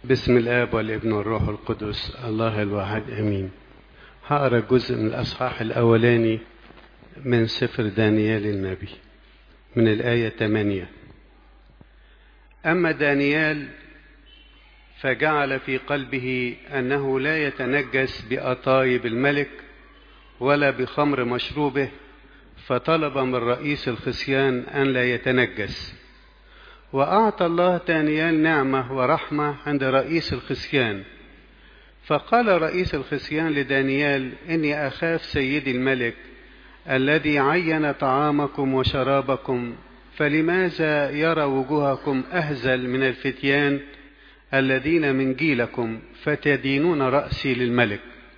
بسم الآب والابن والروح القدس الله الواحد أمين هقرأ جزء من الأصحاح الأولاني من سفر دانيال النبي من الآية 8 أما دانيال فجعل في قلبه أنه لا يتنجس بأطايب الملك ولا بخمر مشروبه فطلب من رئيس الخصيان أن لا يتنجس وأعطى الله دانيال نعمة ورحمة عند رئيس الخصيان فقال رئيس الخصيان لدانيال إني أخاف سيدي الملك الذي عين طعامكم وشرابكم فلماذا يرى وجوهكم أهزل من الفتيان الذين من جيلكم فتدينون رأسي للملك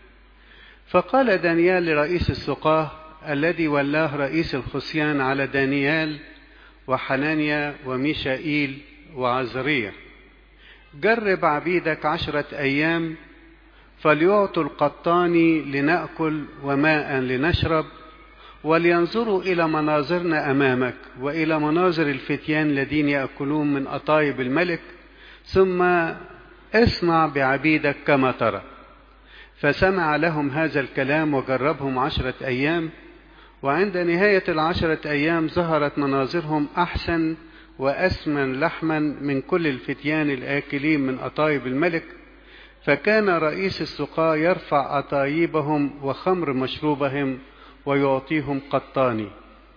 فقال دانيال لرئيس السقاه الذي ولاه رئيس الخصيان على دانيال وحنانيا وميشائيل وعزرية جرب عبيدك عشرة أيام فليعطوا القطان لنأكل وماء لنشرب ولينظروا إلى مناظرنا أمامك وإلى مناظر الفتيان الذين يأكلون من أطايب الملك ثم اصنع بعبيدك كما ترى فسمع لهم هذا الكلام وجربهم عشرة أيام وعند نهاية العشرة أيام ظهرت مناظرهم أحسن وأسمن لحما من كل الفتيان الآكلين من أطايب الملك فكان رئيس السقاة يرفع أطايبهم وخمر مشروبهم ويعطيهم قطاني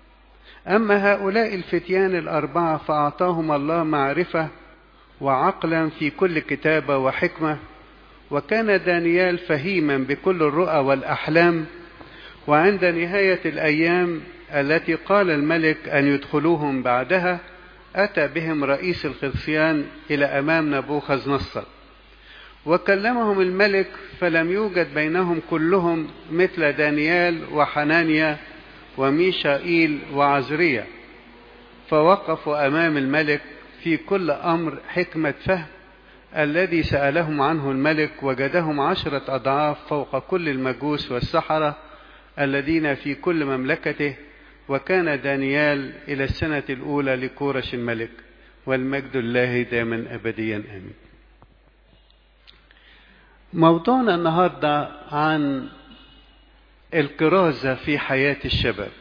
أما هؤلاء الفتيان الأربعة فأعطاهم الله معرفة وعقلا في كل كتابة وحكمة وكان دانيال فهيما بكل الرؤى والأحلام وعند نهاية الأيام التي قال الملك أن يدخلوهم بعدها أتى بهم رئيس الخصيان إلى أمام نبوخذ نصر وكلمهم الملك فلم يوجد بينهم كلهم مثل دانيال وحنانيا وميشائيل وعزرية فوقفوا أمام الملك في كل أمر حكمة فهم الذي سألهم عنه الملك وجدهم عشرة أضعاف فوق كل المجوس والسحرة الذين في كل مملكته وكان دانيال إلى السنة الأولى لكورش الملك والمجد الله دائما أبديا آمين موضوعنا النهاردة عن الكرازة في حياة الشباب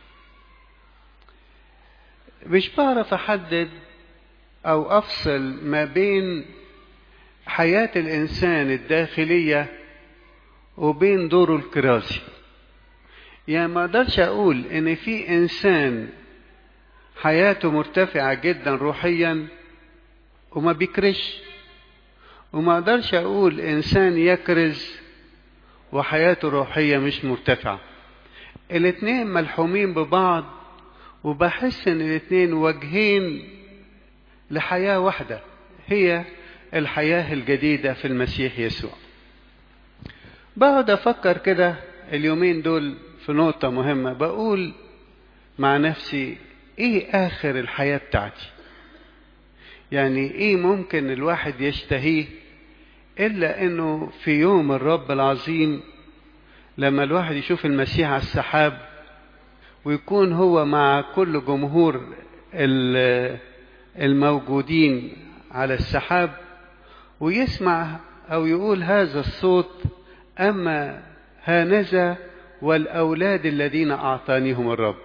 مش بعرف أحدد أو أفصل ما بين حياة الإنسان الداخلية وبين دوره الكرازي يعني ما اقدرش اقول ان في انسان حياته مرتفعة جدا روحيا وما بيكرش وما اقدرش اقول انسان يكرز وحياته روحية مش مرتفعة الاتنين ملحومين ببعض وبحس ان الاتنين وجهين لحياة واحدة هي الحياة الجديدة في المسيح يسوع بقعد افكر كده اليومين دول في نقطة مهمة بقول مع نفسي ايه اخر الحياة بتاعتي يعني ايه ممكن الواحد يشتهيه الا انه في يوم الرب العظيم لما الواحد يشوف المسيح على السحاب ويكون هو مع كل جمهور الموجودين على السحاب ويسمع او يقول هذا الصوت اما هانذا والأولاد الذين أعطانيهم الرب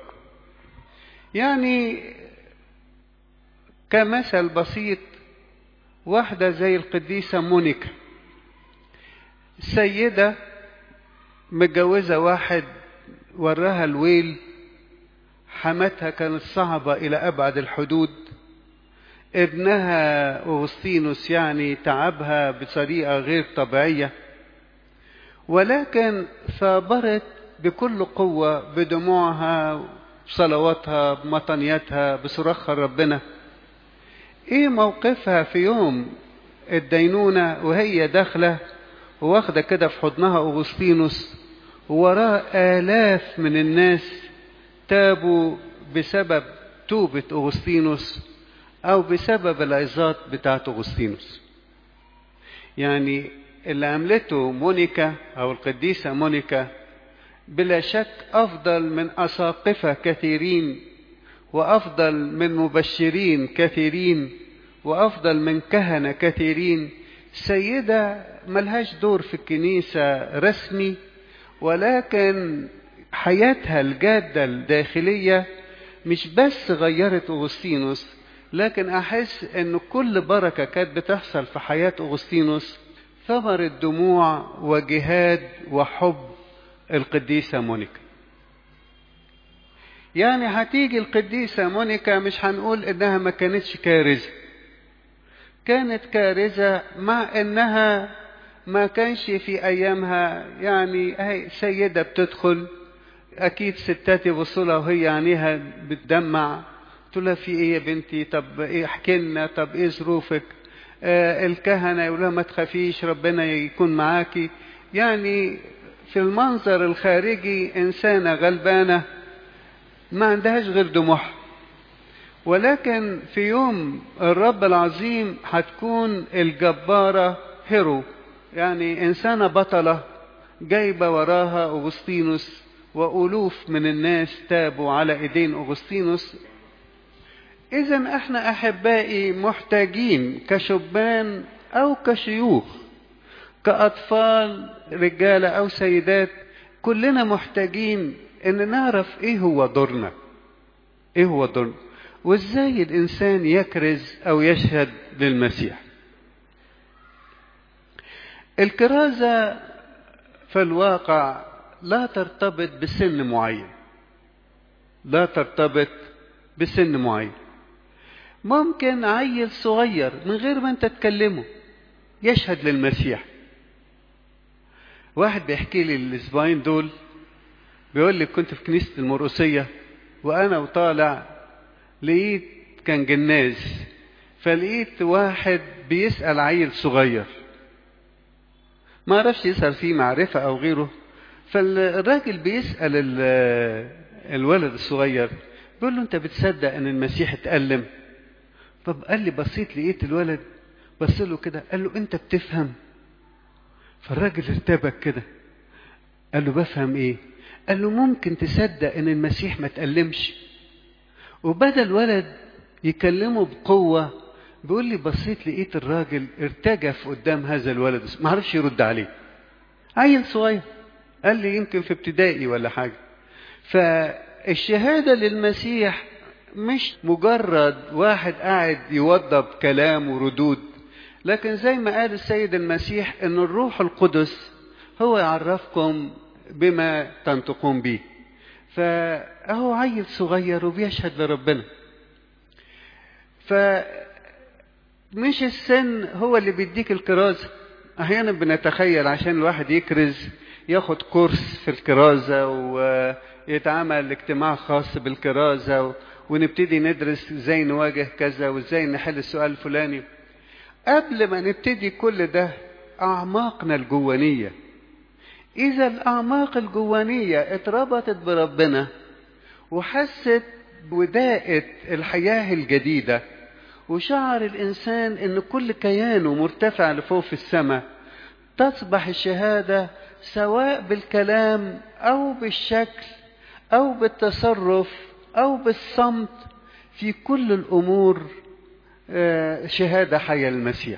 يعني كمثل بسيط واحدة زي القديسة مونيكا سيدة متجوزة واحد وراها الويل حماتها كانت صعبة إلى أبعد الحدود ابنها أوغسطينوس يعني تعبها بطريقة غير طبيعية ولكن ثابرت بكل قوة بدموعها بصلواتها بمطنياتها بصراخها ربنا ايه موقفها في يوم الدينونة وهي داخلة واخدة كده في حضنها أغسطينوس وراه آلاف من الناس تابوا بسبب توبة أغسطينوس أو بسبب العظات بتاعت أغسطينوس يعني اللي عملته مونيكا أو القديسة مونيكا بلا شك أفضل من أساقفة كثيرين وأفضل من مبشرين كثيرين وأفضل من كهنة كثيرين سيدة ملهاش دور في الكنيسة رسمي ولكن حياتها الجادة الداخلية مش بس غيرت أغسطينوس لكن أحس أن كل بركة كانت بتحصل في حياة أغسطينوس ثمرة دموع وجهاد وحب القديسة مونيكا يعني هتيجي القديسة مونيكا مش هنقول إنها ما كانتش كارثة كانت كارثة مع إنها ما كانش في أيامها يعني هي سيدة بتدخل أكيد ستات يبصوا لها وهي عينيها بتدمع تقول لها في إيه يا بنتي طب إيه احكي لنا طب إيه ظروفك آه الكهنة يقول لها ما تخافيش ربنا يكون معاكي يعني في المنظر الخارجي إنسانة غلبانة ما عندهاش غير دموعها ولكن في يوم الرب العظيم هتكون الجبارة هيرو يعني إنسانة بطلة جايبة وراها أغسطينوس وألوف من الناس تابوا على إيدين أغسطينوس إذا إحنا أحبائي محتاجين كشبان أو كشيوخ كأطفال رجالة أو سيدات كلنا محتاجين إن نعرف إيه هو دورنا إيه هو دورنا وإزاي الإنسان يكرز أو يشهد للمسيح الكرازة في الواقع لا ترتبط بسن معين لا ترتبط بسن معين ممكن عيل صغير من غير ما انت تكلمه يشهد للمسيح واحد بيحكي لي الاسبوعين دول بيقول لي كنت في كنيسة المرقسية وانا وطالع لقيت كان جناز فلقيت واحد بيسأل عيل صغير ما عرفش يسأل فيه معرفة أو غيره فالراجل بيسأل الولد الصغير بيقول له أنت بتصدق أن المسيح اتألم طب قال لي بصيت لقيت الولد بص له كده قال له أنت بتفهم فالراجل ارتبك كده قال له بفهم إيه قال له ممكن تصدق أن المسيح ما تألمش وبدأ الولد يكلمه بقوة بيقول لي بصيت لقيت الراجل ارتجف قدام هذا الولد ما عرفش يرد عليه عيل صغير قال لي يمكن في ابتدائي ولا حاجة فالشهادة للمسيح مش مجرد واحد قاعد يوضب كلام وردود لكن زي ما قال السيد المسيح ان الروح القدس هو يعرفكم بما تنطقون به فهو عيل صغير وبيشهد لربنا ف مش السن هو اللي بيديك الكرازة أحيانا بنتخيل عشان الواحد يكرز ياخد كورس في الكرازة ويتعمل اجتماع خاص بالكرازة ونبتدي ندرس ازاي نواجه كذا وازاي نحل السؤال الفلاني قبل ما نبتدي كل ده أعماقنا الجوانية إذا الأعماق الجوانية اتربطت بربنا وحست بوداءة الحياة الجديدة وشعر الإنسان أن كل كيانه مرتفع لفوق في السماء تصبح الشهادة سواء بالكلام أو بالشكل أو بالتصرف أو بالصمت في كل الأمور شهادة حية المسيح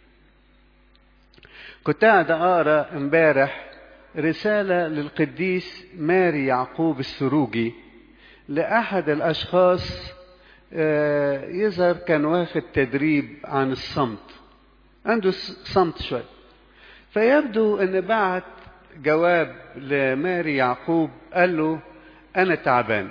كنت قاعد أقرأ امبارح رسالة للقديس ماري يعقوب السروجي لأحد الأشخاص يظهر كان واخد تدريب عن الصمت عنده صمت شوي فيبدو ان بعت جواب لماري يعقوب قال له انا تعبان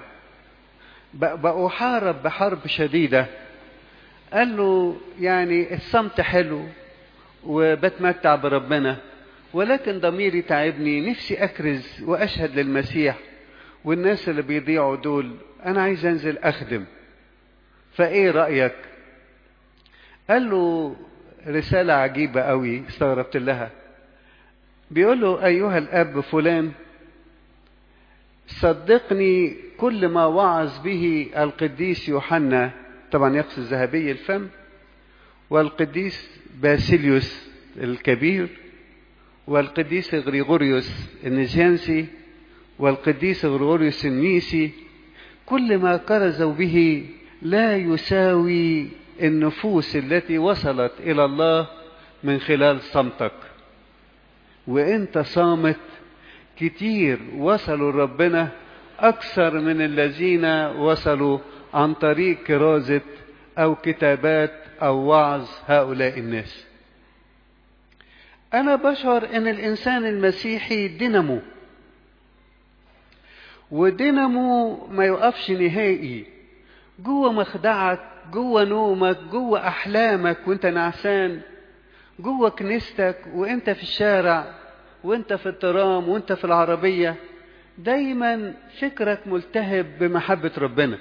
بأحارب بحرب شديدة قال له يعني الصمت حلو وبتمتع بربنا ولكن ضميري تعبني نفسي أكرز وأشهد للمسيح والناس اللي بيضيعوا دول أنا عايز أنزل أخدم فايه رايك قال له رساله عجيبه قوي استغربت لها بيقول له ايها الاب فلان صدقني كل ما وعظ به القديس يوحنا طبعا يقصد ذهبي الفم والقديس باسيليوس الكبير والقديس غريغوريوس النزيانسي والقديس غريغوريوس النيسي كل ما كرزوا به لا يساوي النفوس التي وصلت الى الله من خلال صمتك وانت صامت كتير وصلوا لربنا اكثر من الذين وصلوا عن طريق كرازة او كتابات او وعظ هؤلاء الناس انا بشعر ان الانسان المسيحي دينامو ودينامو ما يقفش نهائي جوه مخدعك جوه نومك جوه احلامك وانت نعسان جوه كنيستك وانت في الشارع وانت في الترام وانت في العربية دايما فكرك ملتهب بمحبة ربنا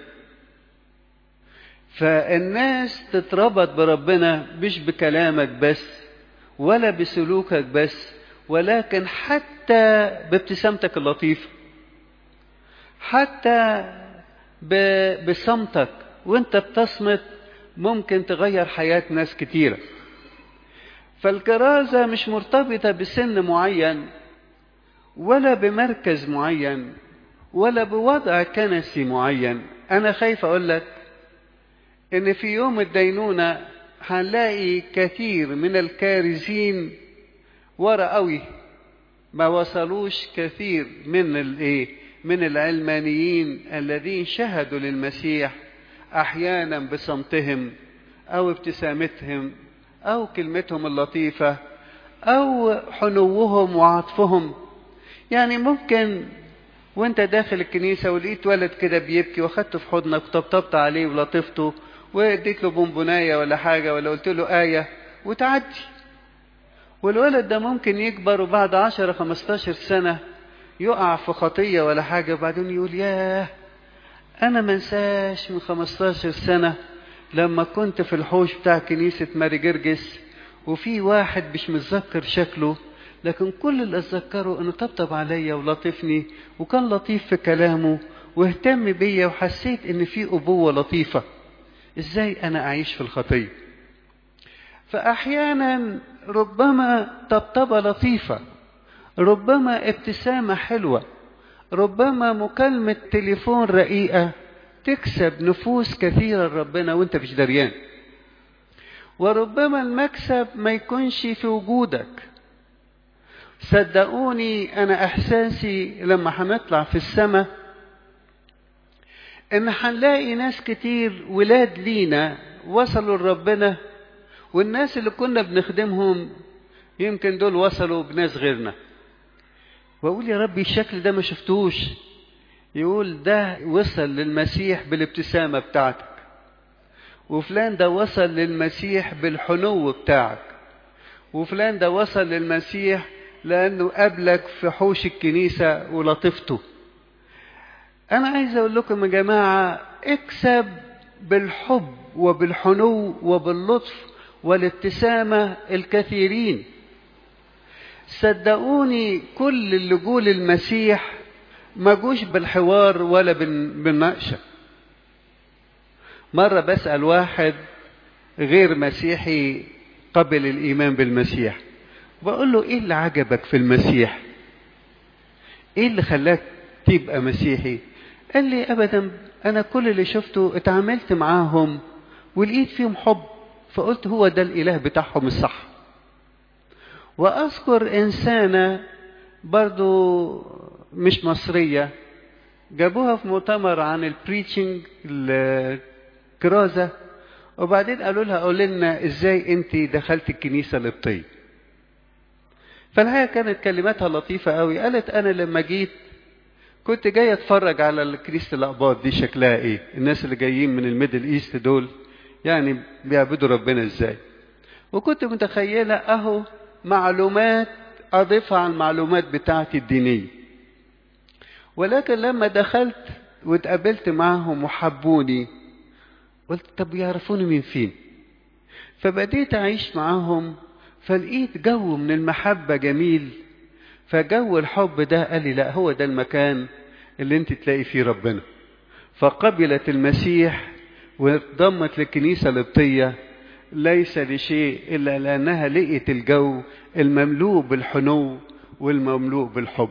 فالناس تتربط بربنا مش بكلامك بس ولا بسلوكك بس ولكن حتى بابتسامتك اللطيفة حتى بصمتك وانت بتصمت ممكن تغير حياة ناس كتيرة فالكرازة مش مرتبطة بسن معين ولا بمركز معين ولا بوضع كنسي معين أنا خايف أقول لك إن في يوم الدينونة هنلاقي كثير من الكارزين ورا قوي ما وصلوش كثير من الايه من العلمانيين الذين شهدوا للمسيح احيانا بصمتهم او ابتسامتهم او كلمتهم اللطيفه او حنوهم وعطفهم يعني ممكن وانت داخل الكنيسه ولقيت ولد كده بيبكي واخدته في حضنك وطبطبت عليه ولطفته واديت له بونبونايه ولا حاجه ولا قلت له ايه وتعدي والولد ده ممكن يكبر وبعد عشرة خمستاشر سنة يقع في خطية ولا حاجة وبعدين يقول ياه أنا منساش من خمستاشر سنة لما كنت في الحوش بتاع كنيسة ماري جرجس وفي واحد مش متذكر شكله لكن كل اللي اتذكره انه طبطب عليا ولطفني وكان لطيف في كلامه واهتم بيا وحسيت ان في ابوه لطيفه ازاي انا اعيش في الخطيه فاحيانا ربما طبطبه لطيفه ربما ابتسامه حلوه ربما مكالمه تليفون رقيقه تكسب نفوس كثيره لربنا وانت مش دريان وربما المكسب ما يكونش في وجودك صدقوني انا احساسي لما هنطلع في السماء ان هنلاقي ناس كتير ولاد لينا وصلوا لربنا والناس اللي كنا بنخدمهم يمكن دول وصلوا بناس غيرنا واقول يا ربي الشكل ده ما شفتوش يقول ده وصل للمسيح بالابتسامه بتاعتك وفلان ده وصل للمسيح بالحنو بتاعك وفلان ده وصل للمسيح لانه قابلك في حوش الكنيسه ولطفته انا عايز اقول لكم يا جماعه اكسب بالحب وبالحنو وباللطف والابتسامه الكثيرين صدقوني كل اللي جول المسيح ما جوش بالحوار ولا بالنقشه مره بسال واحد غير مسيحي قبل الايمان بالمسيح بقول له ايه اللي عجبك في المسيح ايه اللي خلاك تبقى مسيحي قال لي ابدا انا كل اللي شفته اتعاملت معاهم ولقيت فيهم حب فقلت هو ده الاله بتاعهم الصح واذكر انسانه برضو مش مصريه جابوها في مؤتمر عن البريتشنج الكرازه وبعدين قالوا لها قول لنا ازاي انت دخلت الكنيسه القبطيه فالحقيقه كانت كلماتها لطيفه قوي قالت انا لما جيت كنت جاي اتفرج على كنيسه الاقباط دي شكلها ايه الناس اللي جايين من الميدل ايست دول يعني بيعبدوا ربنا ازاي وكنت متخيله اهو معلومات اضيفها على المعلومات بتاعتي الدينيه ولكن لما دخلت واتقابلت معهم وحبوني قلت طب يعرفوني من فين فبديت اعيش معاهم فلقيت جو من المحبه جميل فجو الحب ده قال لي لا هو ده المكان اللي انت تلاقي فيه ربنا فقبلت المسيح وانضمت للكنيسة القبطية ليس لشيء إلا لأنها لقيت الجو المملوء بالحنو والمملوء بالحب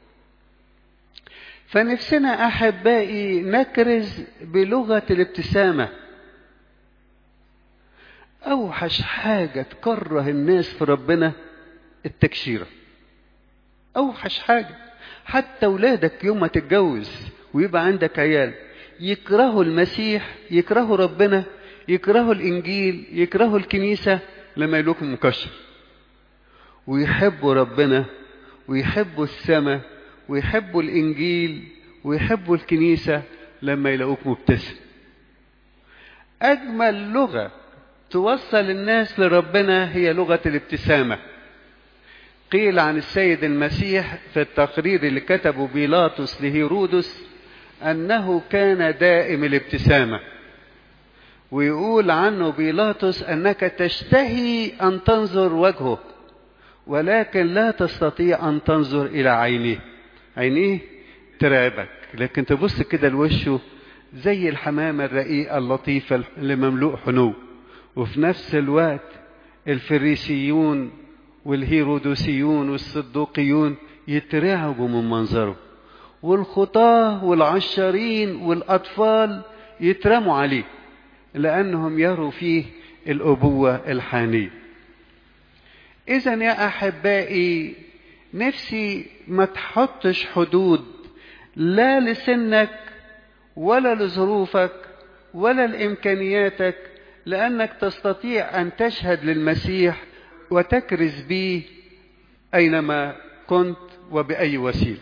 فنفسنا أحبائي نكرز بلغة الابتسامة أوحش حاجة تكره الناس في ربنا التكشيرة أوحش حاجة حتى ولادك يوم ما تتجوز ويبقى عندك عيال يكرهوا المسيح يكرهوا ربنا يكرهوا الإنجيل يكرهوا الكنيسة لما يلوكوا مكشر ويحبوا ربنا ويحبوا السماء ويحبوا الإنجيل ويحبوا الكنيسة لما يلاقوك مبتسم أجمل لغة توصل الناس لربنا هي لغة الابتسامة قيل عن السيد المسيح في التقرير اللي كتبه بيلاطس لهيرودس أنه كان دائم الابتسامة ويقول عنه بيلاطس أنك تشتهي أن تنظر وجهه ولكن لا تستطيع أن تنظر إلى عينيه عينيه ترعبك لكن تبص كده لوشه زي الحمامة الرقيقة اللطيفة اللي مملوء حنو وفي نفس الوقت الفريسيون والهيرودوسيون والصدوقيون يترعبوا من منظره والخطاة والعشارين والأطفال يترموا عليه لأنهم يروا فيه الأبوة الحانية إذا يا أحبائي نفسي ما تحطش حدود لا لسنك ولا لظروفك ولا لإمكانياتك لأنك تستطيع أن تشهد للمسيح وتكرز به أينما كنت وبأي وسيلة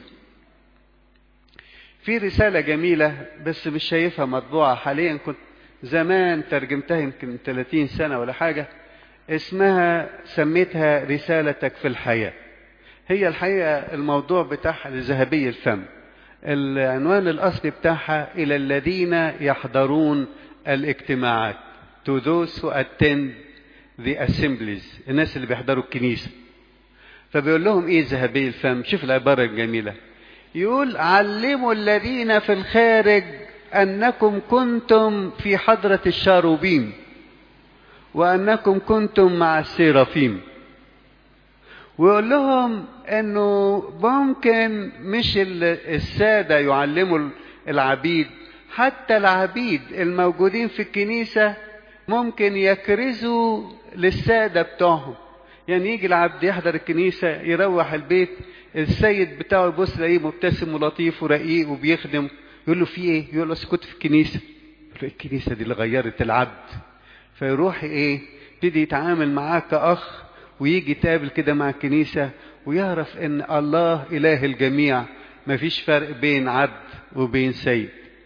في رسالة جميلة بس مش شايفها مطبوعة حاليا كنت زمان ترجمتها يمكن 30 سنة ولا حاجة اسمها سميتها رسالتك في الحياة هي الحقيقة الموضوع بتاعها لذهبي الفم العنوان الأصلي بتاعها إلى الذين يحضرون الاجتماعات to those who attend the assemblies الناس اللي بيحضروا الكنيسة فبيقول لهم ايه ذهبي الفم شوف العبارة الجميلة يقول علموا الذين في الخارج أنكم كنتم في حضرة الشاروبيم وأنكم كنتم مع السيرافيم ويقول لهم أنه ممكن مش السادة يعلموا العبيد حتى العبيد الموجودين في الكنيسة ممكن يكرزوا للسادة بتوعهم يعني يجي العبد يحضر الكنيسة يروح البيت السيد بتاعه يبص يلاقيه مبتسم ولطيف ورقيق وبيخدم يقول له في ايه؟ يقول له كنت في الكنيسة يقول له الكنيسة دي اللي غيرت العبد فيروح ايه؟ يبتدي يتعامل معاه كأخ ويجي يتقابل كده مع الكنيسة ويعرف ان الله إله الجميع مفيش فرق بين عبد وبين سيد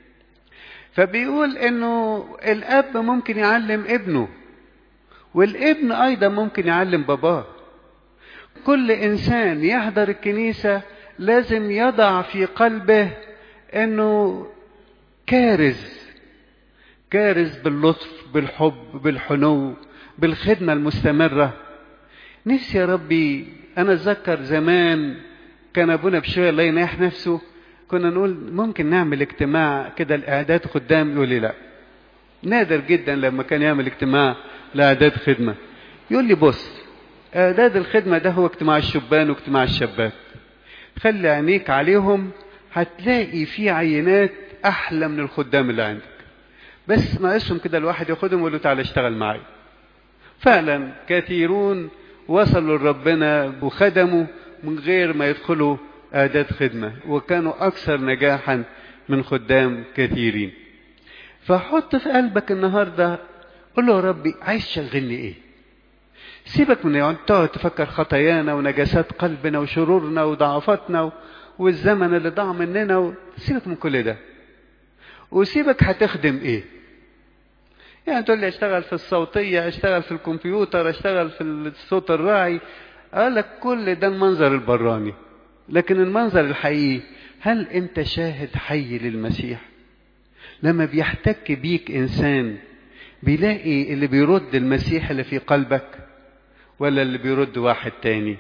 فبيقول انه الاب ممكن يعلم ابنه والابن ايضا ممكن يعلم باباه كل انسان يحضر الكنيسه لازم يضع في قلبه انه كارز كارز باللطف بالحب بالحنو بالخدمه المستمره نفسي يا ربي انا اتذكر زمان كان ابونا بشويه الله يناح نفسه كنا نقول ممكن نعمل اجتماع كده الاعداد خدام يقول لي لا نادر جدا لما كان يعمل اجتماع لاعداد خدمه يقول لي بص اعداد الخدمه ده هو اجتماع الشبان واجتماع الشابات خلي عينيك عليهم هتلاقي في عينات احلى من الخدام اللي عندك بس ناقصهم كده الواحد ياخدهم ويقول له تعالى اشتغل معايا فعلا كثيرون وصلوا لربنا وخدموا من غير ما يدخلوا اعداد خدمه وكانوا اكثر نجاحا من خدام كثيرين فحط في قلبك النهارده قول له يا ربي عايز تشغلني ايه سيبك من يعني تقعد تفكر خطايانا ونجاسات قلبنا وشرورنا وضعفاتنا والزمن اللي ضاع مننا و... سيبك من كل ده وسيبك هتخدم ايه يعني تقول لي اشتغل في الصوتية اشتغل في الكمبيوتر اشتغل في الصوت الراعي اقول لك كل ده المنظر البراني لكن المنظر الحقيقي هل انت شاهد حي للمسيح لما بيحتك بيك انسان بيلاقي اللي بيرد المسيح اللي في قلبك ولا اللي بيرد واحد تاني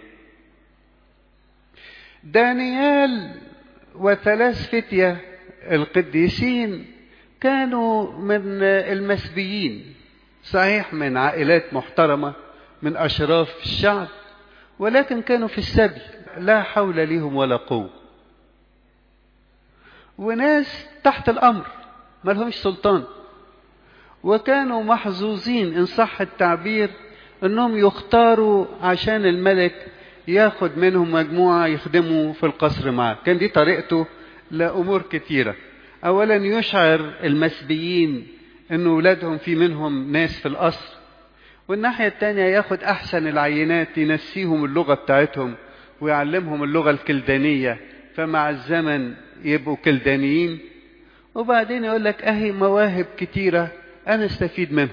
دانيال وثلاث فتية القديسين كانوا من المسبيين صحيح من عائلات محترمة من أشراف الشعب ولكن كانوا في السبي لا حول لهم ولا قوة وناس تحت الأمر ما لهمش سلطان وكانوا محظوظين إن صح التعبير أنهم يختاروا عشان الملك ياخد منهم مجموعة يخدموا في القصر معه كان دي طريقته لأمور كتيرة أولا يشعر المسبيين أن أولادهم في منهم ناس في القصر والناحية التانية ياخد أحسن العينات ينسيهم اللغة بتاعتهم ويعلمهم اللغة الكلدانية فمع الزمن يبقوا كلدانيين وبعدين يقول لك أهي مواهب كتيرة أنا استفيد منها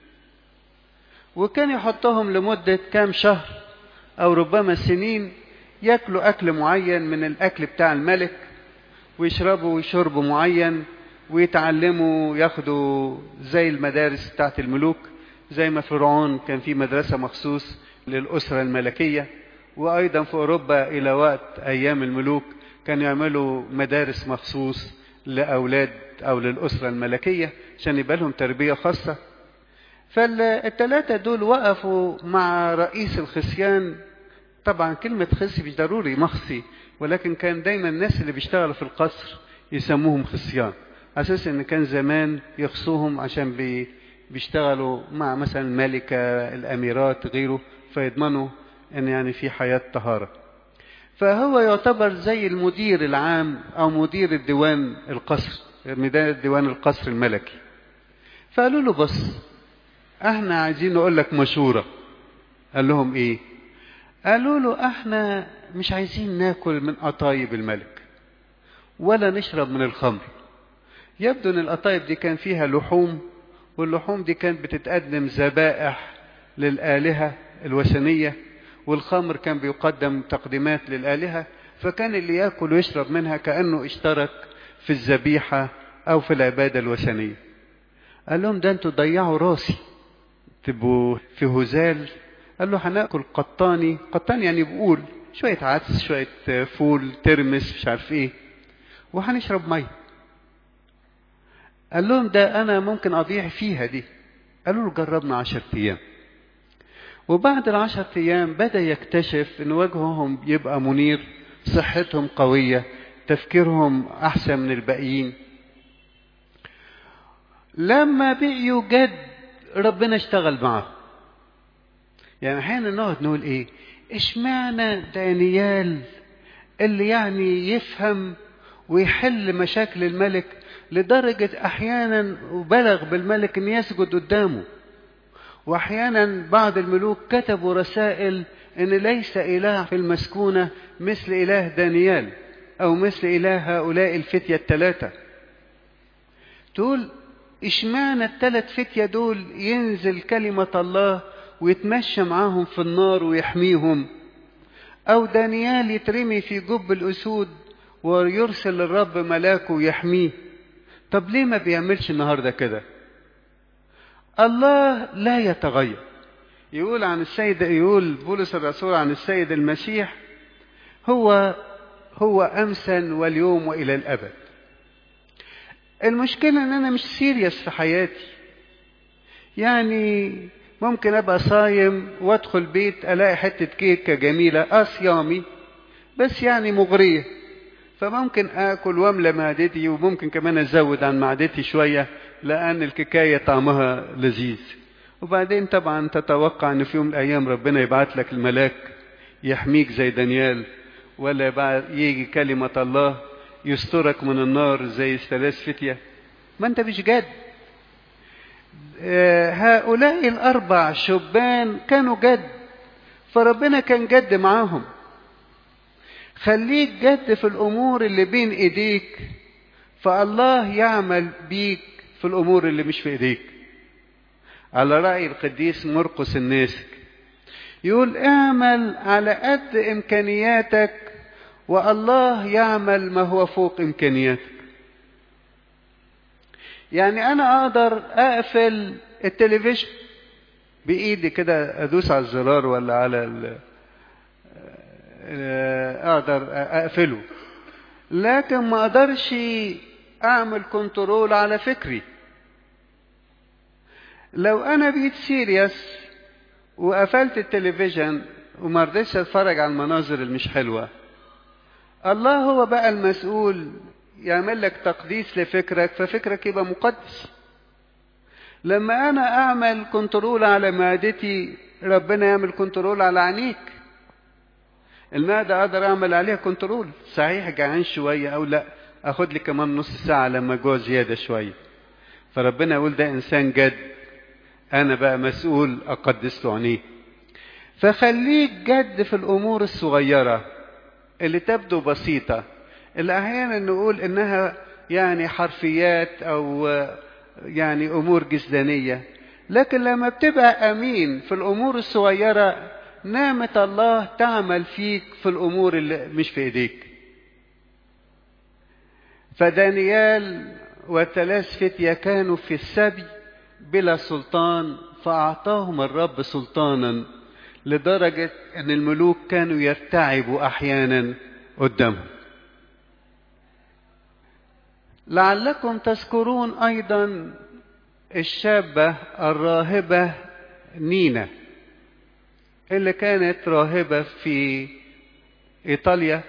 وكان يحطهم لمدة كام شهر أو ربما سنين ياكلوا أكل معين من الأكل بتاع الملك ويشربوا شرب معين ويتعلموا ياخدوا زي المدارس بتاعت الملوك زي ما فرعون كان في مدرسة مخصوص للأسرة الملكية وأيضا في أوروبا إلى وقت أيام الملوك كانوا يعملوا مدارس مخصوص لأولاد أو للأسرة الملكية عشان يبقى لهم تربية خاصة فالثلاثة دول وقفوا مع رئيس الخصيان طبعا كلمة خصي مش ضروري مخصي ولكن كان دايما الناس اللي بيشتغلوا في القصر يسموهم خصيان أساس إن كان زمان يخصوهم عشان بي بيشتغلوا مع مثلا الملكة الأميرات غيره فيضمنوا إن يعني في حياة طهارة فهو يعتبر زي المدير العام أو مدير الديوان القصر مدير ديوان القصر الملكي فقالوا له بص احنا عايزين نقول لك مشورة قال لهم ايه قالوا له احنا مش عايزين ناكل من قطايب الملك ولا نشرب من الخمر يبدو ان القطايب دي كان فيها لحوم واللحوم دي كانت بتتقدم ذبائح للآلهة الوثنية والخمر كان بيقدم تقديمات للآلهة فكان اللي ياكل ويشرب منها كأنه اشترك في الذبيحة أو في العبادة الوثنية قال لهم ده انتوا ضيعوا راسي تبقوا في هزال قال له هناكل قطاني قطاني يعني بقول شوية عدس شوية فول ترمس مش عارف ايه وهنشرب مية قال لهم ده انا ممكن اضيع فيها دي قالوا له جربنا عشر ايام وبعد العشر ايام بدا يكتشف ان وجههم يبقى منير صحتهم قويه تفكيرهم احسن من الباقيين لما بقيوا جد ربنا اشتغل معاهم يعني احيانا نقعد نقول ايه اشمعنى دانيال اللي يعني يفهم ويحل مشاكل الملك لدرجة احيانا وبلغ بالملك ان يسجد قدامه واحيانا بعض الملوك كتبوا رسائل ان ليس اله في المسكونة مثل اله دانيال او مثل اله هؤلاء الفتية الثلاثة تقول اشمعنى الثلاث فتية دول ينزل كلمة الله ويتمشى معاهم في النار ويحميهم او دانيال يترمي في جب الاسود ويرسل الرب ملاكه يحميه طب ليه ما بيعملش النهارده كده الله لا يتغير يقول عن السيد يقول بولس الرسول عن السيد المسيح هو هو امسا واليوم والى الابد المشكله ان انا مش سيريس في حياتي يعني ممكن ابقى صايم وادخل بيت الاقي حته كيكه جميله اه صيامي بس يعني مغريه فممكن اكل واملى معدتي وممكن كمان ازود عن معدتي شويه لان الكيكايه طعمها لذيذ وبعدين طبعا تتوقع ان في يوم من الايام ربنا يبعت لك الملاك يحميك زي دانيال ولا يجي كلمه الله يسترك من النار زي الثلاث فتيه ما انت مش جاد هؤلاء الأربع شبان كانوا جد فربنا كان جد معاهم خليك جد في الأمور اللي بين إيديك فالله يعمل بيك في الأمور اللي مش في إيديك على رأي القديس مرقس الناسك يقول اعمل على قد إمكانياتك والله يعمل ما هو فوق إمكانياتك يعني انا اقدر اقفل التلفزيون بايدي كده ادوس على الزرار ولا على ال... اقدر اقفله لكن ما اقدرش اعمل كنترول على فكري لو انا بقيت سيريس وقفلت التلفزيون وما رضيتش اتفرج على المناظر اللي مش حلوه الله هو بقى المسؤول يعمل لك تقديس لفكرك ففكرك يبقى مقدس لما انا اعمل كنترول على معدتي ربنا يعمل كنترول على عينيك المعدة اقدر اعمل عليها كنترول صحيح جعان شوية او لا اخد لي كمان نص ساعة لما جوع زيادة شوية فربنا يقول ده انسان جد انا بقى مسؤول اقدس له عينيه فخليك جد في الامور الصغيرة اللي تبدو بسيطة اللي احيانا نقول انها يعني حرفيات او يعني امور جسدانية لكن لما بتبقى امين في الامور الصغيرة نعمة الله تعمل فيك في الامور اللي مش في ايديك فدانيال والثلاث فتية كانوا في السبي بلا سلطان فأعطاهم الرب سلطانا لدرجة أن الملوك كانوا يرتعبوا أحيانا قدامهم لعلكم تذكرون أيضا الشابة الراهبة نينا اللي كانت راهبة في إيطاليا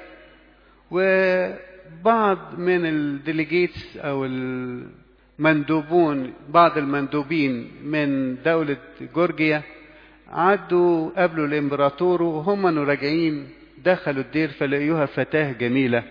وبعض من الديليجيتس أو المندوبون بعض المندوبين من دولة جورجيا عدوا قابلوا الإمبراطور وهم راجعين دخلوا الدير فلقيوها فتاة جميلة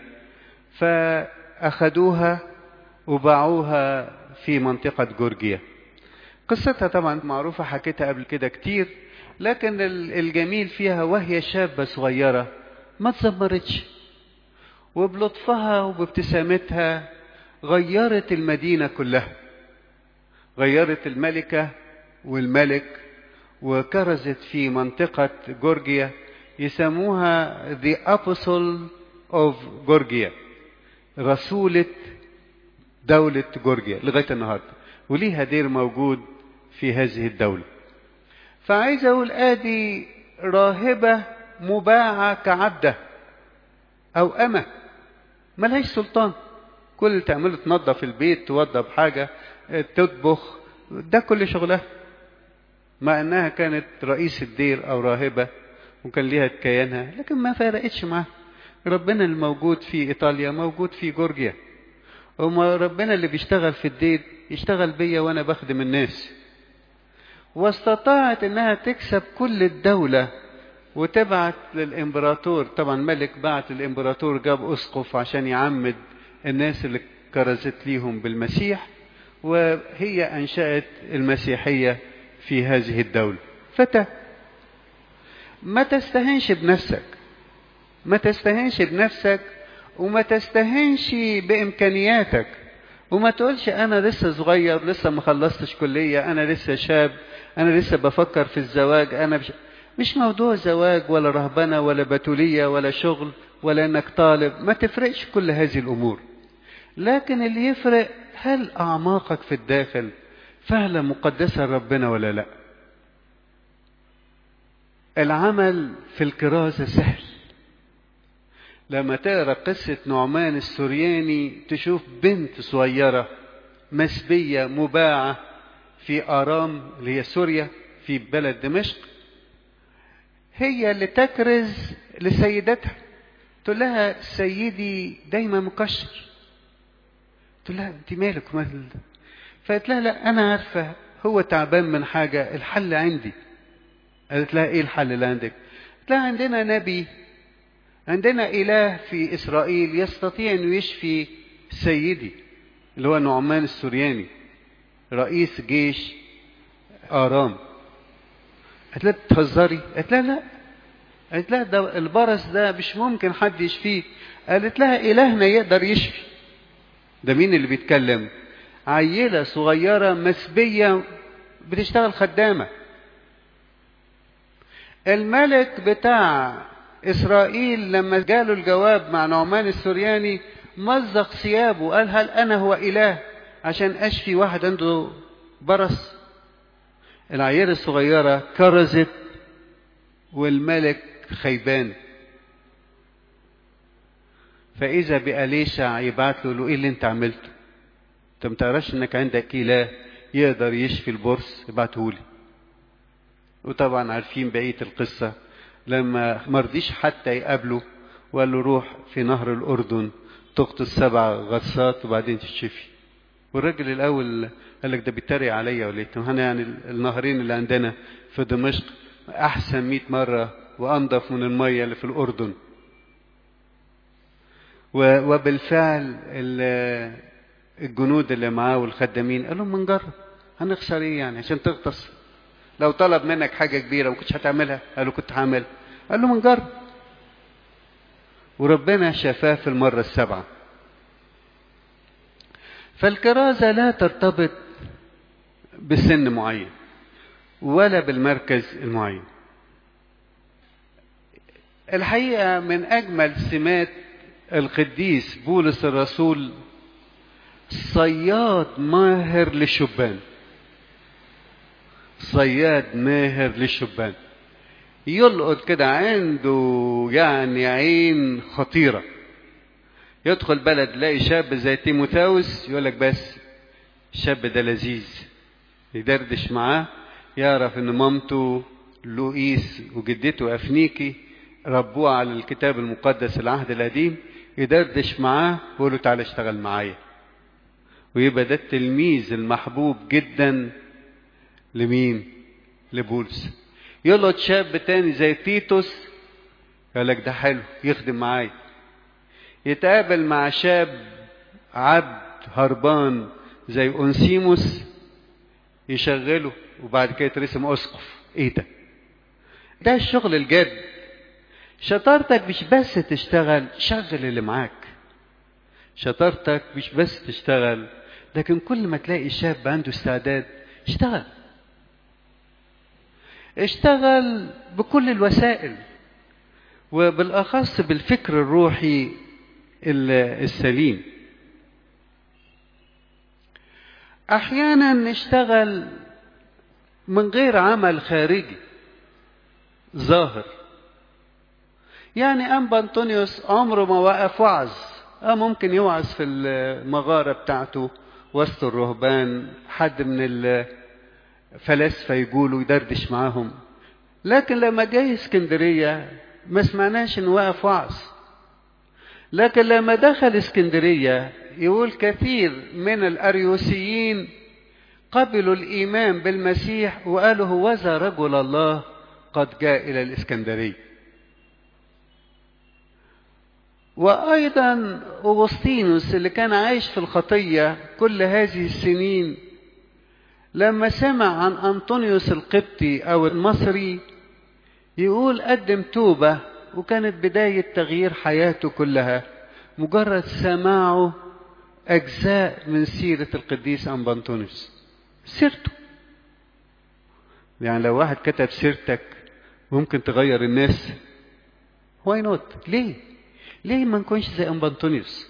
فأخدوها وباعوها في منطقة جورجيا قصتها طبعا معروفة حكيتها قبل كده كتير لكن الجميل فيها وهي شابة صغيرة ما تزمرتش وبلطفها وبابتسامتها غيرت المدينة كلها غيرت الملكة والملك وكرزت في منطقة جورجيا يسموها The Apostle of Georgia رسولة دولة جورجيا لغاية النهاردة وليها دير موجود في هذه الدولة فعايز أقول آدي راهبة مباعة كعبدة أو أمة ملهاش سلطان كل اللي تعمله تنظف البيت توضب حاجة تطبخ ده كل شغلها مع انها كانت رئيس الدير او راهبة وكان ليها كيانها لكن ما فرقتش معاها ربنا الموجود في ايطاليا موجود في جورجيا وما ربنا اللي بيشتغل في الدير يشتغل بيا وانا بخدم الناس واستطاعت انها تكسب كل الدولة وتبعت للامبراطور طبعا ملك بعت للامبراطور جاب اسقف عشان يعمد الناس اللي كرزت ليهم بالمسيح وهي انشأت المسيحية في هذه الدولة فتى ما تستهنش بنفسك ما تستهنش بنفسك وما تستهنش بإمكانياتك وما تقولش أنا لسه صغير لسه ما خلصتش كلية أنا لسه شاب أنا لسه بفكر في الزواج أنا بش... مش موضوع زواج ولا رهبنة ولا بتولية ولا شغل ولا إنك طالب ما تفرقش كل هذه الأمور لكن اللي يفرق هل أعماقك في الداخل فعلا مقدسة لربنا ولا لا العمل في الكرازة سهل لما تقرا قصة نعمان السورياني تشوف بنت صغيرة مسبية مباعة في آرام اللي هي سوريا في بلد دمشق هي اللي تكرز لسيدتها تقول لها سيدي دايما مكشر تقول لها انت مالك ومال فقالت لها لا انا عارفه هو تعبان من حاجه الحل عندي قالت لها ايه الحل اللي عندك قالت لها عندنا نبي عندنا اله في اسرائيل يستطيع انه يشفي سيدي اللي هو نعمان السورياني رئيس جيش ارام قالت لها بتهزري قالت لها لا قالت لها ده البرص ده مش ممكن حد يشفيه قالت لها الهنا يقدر يشفي ده مين اللي بيتكلم عيلة صغيرة مسبية بتشتغل خدامة الملك بتاع إسرائيل لما جاله الجواب مع نعمان السورياني مزق ثيابه قال هل أنا هو إله عشان أشفي واحد عنده برص العيال الصغيرة كرزت والملك خيبان فإذا بأليشع يبعت له له إيه اللي أنت عملته؟ أنت ما تعرفش إنك عندك إله يقدر يشفي البرص ابعته لي. وطبعا عارفين بقية القصة لما مرضيش حتى يقابله وقال له روح في نهر الأردن تغطس سبع غطسات وبعدين تشفي. والراجل الاول قال لك ده بيتريق عليا ولا ايه انا يعني النهرين اللي عندنا في دمشق احسن 100 مره وانضف من الميه اللي في الاردن وبالفعل الجنود اللي معاه والخدامين قالوا ما نجرب هنخسر ايه يعني عشان تغطس لو طلب منك حاجه كبيره ما كنتش هتعملها قالوا كنت هعملها قال له ما نجرب وربنا شفاه في المره السابعه فالكرازه لا ترتبط بسن معين ولا بالمركز المعين الحقيقه من اجمل سمات القديس بولس الرسول صياد ماهر للشبان صياد ماهر للشبان يلقط كده عنده يعني عين خطيرة يدخل بلد يلاقي شاب زي تيموثاوس يقول لك بس الشاب ده لذيذ يدردش معاه يعرف ان مامته لوئيس وجدته افنيكي ربوه على الكتاب المقدس العهد القديم يدردش معاه ويقول له تعالى اشتغل معايا ويبقى ده التلميذ المحبوب جدا لمين لبولس يلقط شاب تاني زي تيتوس يقول لك ده حلو يخدم معايا يتقابل مع شاب عبد هربان زي أنسيموس يشغله وبعد كده يترسم أسقف ايه ده ده الشغل الجد شطارتك مش بس تشتغل شغل اللي معاك شطارتك مش بس تشتغل لكن كل ما تلاقي شاب عنده استعداد اشتغل اشتغل بكل الوسائل وبالأخص بالفكر الروحي السليم أحيانا نشتغل من غير عمل خارجي ظاهر يعني أنبا أنطونيوس عمره ما وقف وعظ اه ممكن يوعظ في المغارة بتاعته وسط الرهبان حد من الفلاسفة يقولوا يدردش معاهم لكن لما جاي اسكندرية ما سمعناش انه وقف وعظ لكن لما دخل اسكندرية يقول كثير من الأريوسيين قبلوا الإيمان بالمسيح وقالوا هوذا رجل الله قد جاء إلى الإسكندرية وأيضا أغسطينوس اللي كان عايش في الخطية كل هذه السنين لما سمع عن أنطونيوس القبطي أو المصري يقول قدم توبة وكانت بداية تغيير حياته كلها مجرد سماعه أجزاء من سيرة القديس أنبا أنطونيوس سيرته يعني لو واحد كتب سيرتك ممكن تغير الناس واي نوت ليه ليه ما نكونش زي أنبا أنطونيوس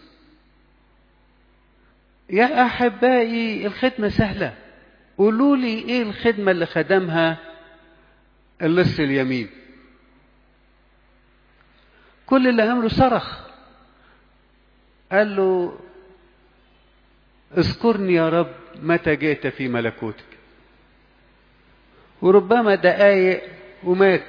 يا أحبائي الخدمة سهلة قولوا لي إيه الخدمة اللي خدمها اللص اليمين كل اللي عمله صرخ قال له اذكرني يا رب متى جئت في ملكوتك وربما دقايق ومات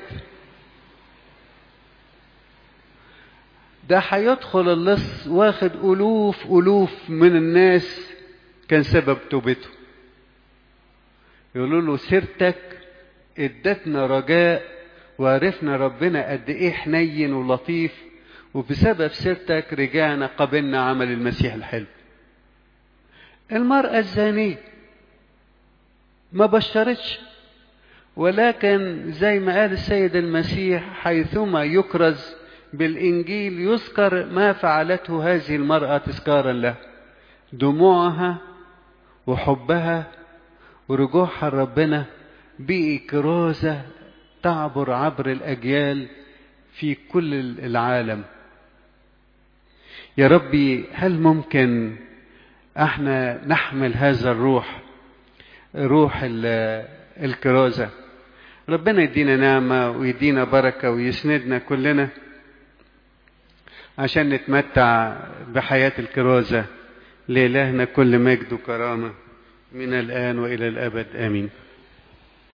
ده هيدخل اللص واخد ألوف ألوف من الناس كان سبب توبته يقولوا له سيرتك ادتنا رجاء وعرفنا ربنا قد ايه حنين ولطيف وبسبب سيرتك رجعنا قبلنا عمل المسيح الحلو المرأة الزانية ما بشرتش ولكن زي ما قال السيد المسيح حيثما يكرز بالإنجيل يذكر ما فعلته هذه المرأة تذكارا له دموعها وحبها ورجوعها لربنا بكرازة تعبر عبر الأجيال في كل العالم يا ربي هل ممكن احنا نحمل هذا الروح روح الكرازة ربنا يدينا نعمة ويدينا بركة ويسندنا كلنا عشان نتمتع بحياة الكرازة لإلهنا كل مجد وكرامة من الآن وإلى الأبد آمين